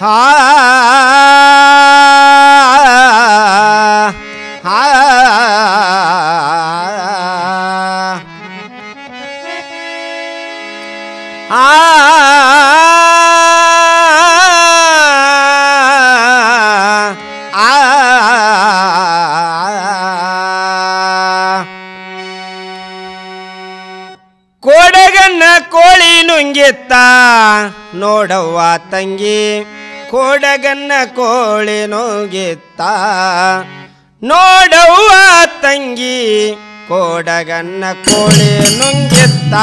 ಹಾ ಹಾ ಕೋಡಗನ್ನ ಕೋಳಿ ನುಂಗಿತ್ತ ನೋಡವ್ವ ತಂಗಿ ಕೋಡಗನ್ನ ಕೋಳಿ ನುಂಗಿತ್ತ ನೋಡವ್ವ ತಂಗಿ ಕೋಡಗನ್ನ ಕೋಳಿ ನುಂಗಿತ್ತ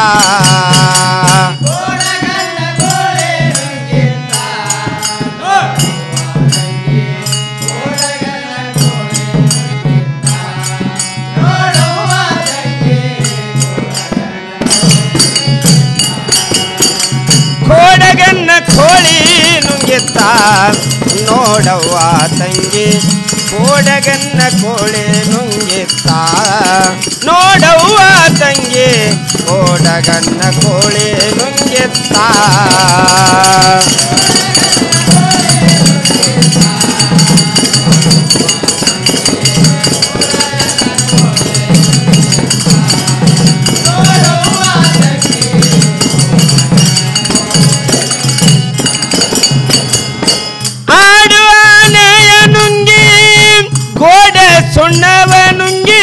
ಕೋಡಗನ್ನ ಕೋಳಿ ನುಂಗಿತ್ತ ನೋಡವ್ವ ತಂಗಿ ಕೋಡಗನ್ನ ಕೋಳಿ ನುಂಗಿತ್ತ ನೋಡವ್ವ ತಂಗಿ ಕೋಡಗನ್ನ ಕೋಳಿ ನುಂಗಿತ್ತ ಆಡುವ ನೇಯ ನುಂಗಿ ಗೋಡೆ ಸುಣ್ಣವ ನುಂಗಿ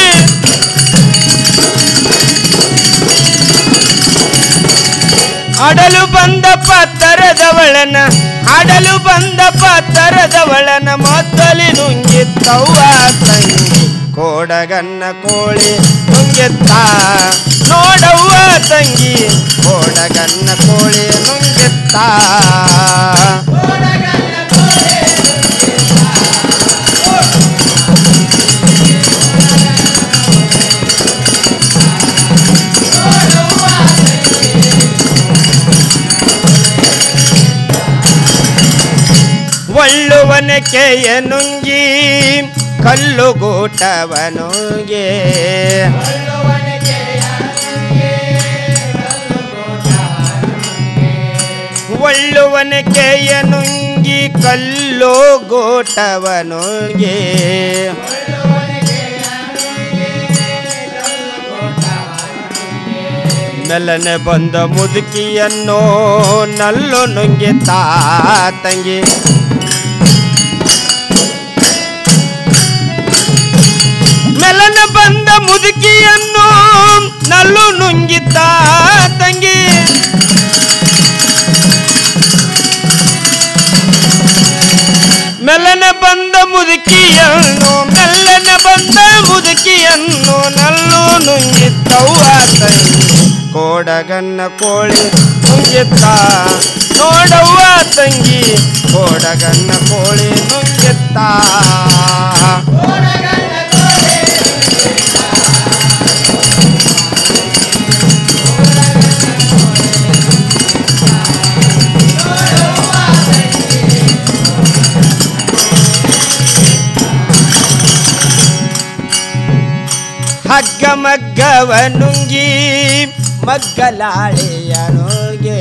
ಅಡಲು ಬಂದ ಪತ್ತರದವಳನ ಅಡಲು ಬಂದ ಪತ್ತರದವಳನ ಮೊದಲಿ ನುಂಗಿತ್ತವ್ವ ತಂಗಿ ಕೋಡಗನ್ನ ಕೋಳಿ ನುಂಗಿತ್ತ ನೋಡವ್ವ ತಂಗಿ ಕೋಡಗನ್ನ ಕೋಳಿ ನುಂಗಿತ್ತ ಒಳ್ಳುವನಕೆಯ ನುಂಗಿ ಕಲ್ಲುಗೂಟವನುಗೆ ಒಳ್ಳುವನಕೆಯ ನುಂಗಿ ಕಲ್ಲು ಗೋಟವನುಗೆ ಮೆಲ್ಲನೆ ಬಂದ ಮುದುಕಿಯನ್ನು ನಲ್ಲು ನುಂಗಿ ತಂಗಿ ಮೆಲನ ಬಂದ ಮುದುಕಿಯನ್ನು ನಲ್ಲು ನುಂಗಿದ್ದ ತಂಗಿ ಮೆಲ್ಲನ ಬಂದ ಮುದುಕಿಯನ್ನು ಮೆಲ್ಲನ ಬಂದ ಮುದುಕಿಯನ್ನು ನಲ್ಲು ನುಂಗಿದ್ದವ್ವ ತಂಗಿ ಕೋಡಗನ್ನ ಕೋಳಿ ನುಂಗಿದ್ದ ನೋಡವ್ವ ತಂಗಿ ಕೋಡಗನ್ನ ಕೋಳಿ ನುಂಗಿದ್ದ ಹಗ್ಗ ಮಗ್ಗವ ನುಂಗಿ ಮಗ್ಗಲಾಳೆಯ ನುಂಗೆ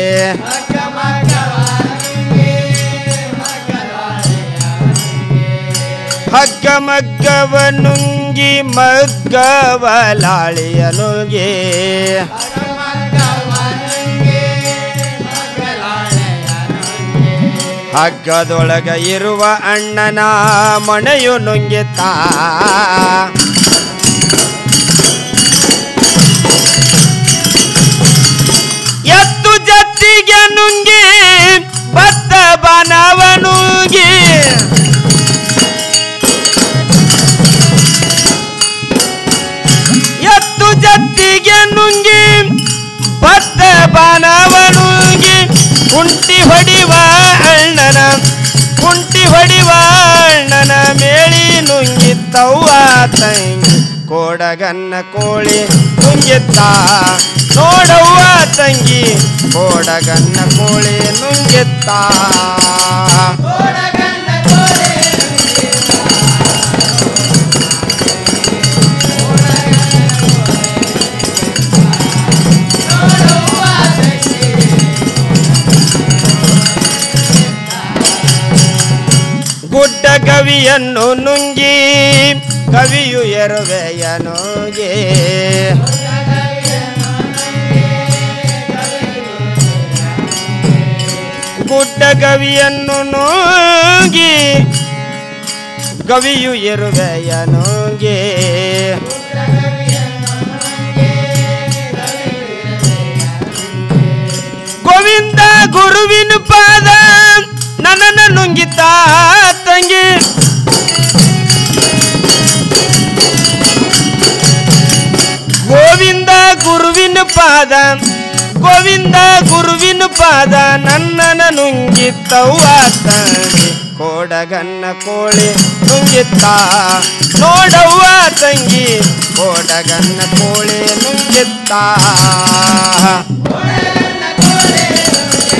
ಹಗ್ಗ ಮಗ್ಗವ ನುಂಗಿ ಮಗ್ಗವಲಾಳೆಯ ನುಂಗೆ ಹಗ್ಗದೊಳಗ ಇರುವ ಅಣ್ಣನ ಮನೆಯು ನುಂಗಿತ್ತ ಎತ್ತು ಜತ್ತಿಗೆ ನುಂಗಿ ಭತ್ತ ಬನವ ನುಂಗಿ ಎತ್ತು ಜತ್ತಿಗೆ ನುಂಗಿ ಭತ್ತ ಬನವ ನುಂಗಿ ಕುಂಟಿ ಹೊಡಿವ ಅಣ್ಣನ ಕುಂಟಿ ಹೊಡಿವ ಅಣ್ಣನ ಮೇಳಿ ನುಂಗಿತ್ತವ್ವ ತಂಗಿ ಕೋಡಗನ್ನ ಕೋಳಿ ನುಂಗಿತ್ತ ನೋಡವ್ವ ತಂಗಿ ಕೋಡಗನ್ನ ಕೋಳಿ ನುಂಗಿತ್ತ ಗವಿಯನ್ನು ನುಂಗಿ ಕವಿಯು ಎರುವೆಯ ನುಂಗಿ ಗುಡ್ಡ ಗವಿಯನ್ನು ನುಂಗಿ ಗವಿಯು ಎರುವೆಯ ನುಂಗಿ ಗೋವಿಂದ ಗುರುವಿನ ಪಾದ ನನ್ನನ್ನು ನುಂಗಿತ ತಂಗಿ ಗೋವಿಂದ ಗುರುವಿನ ಪಾದ ಗೋವಿಂದ ಗುರುವಿನ ಪಾದ ನನ್ನನ ನುಂಗಿತ್ತವ್ವ ತಂಗಿ ಕೋಡಗನ್ನ ಕೋಳಿ ನುಂಗಿತ್ತ ನೋಡವ್ವ ತಂಗಿ ಕೋಡಗನ್ನ ಕೋಳಿ ನುಂಗಿತ್ತ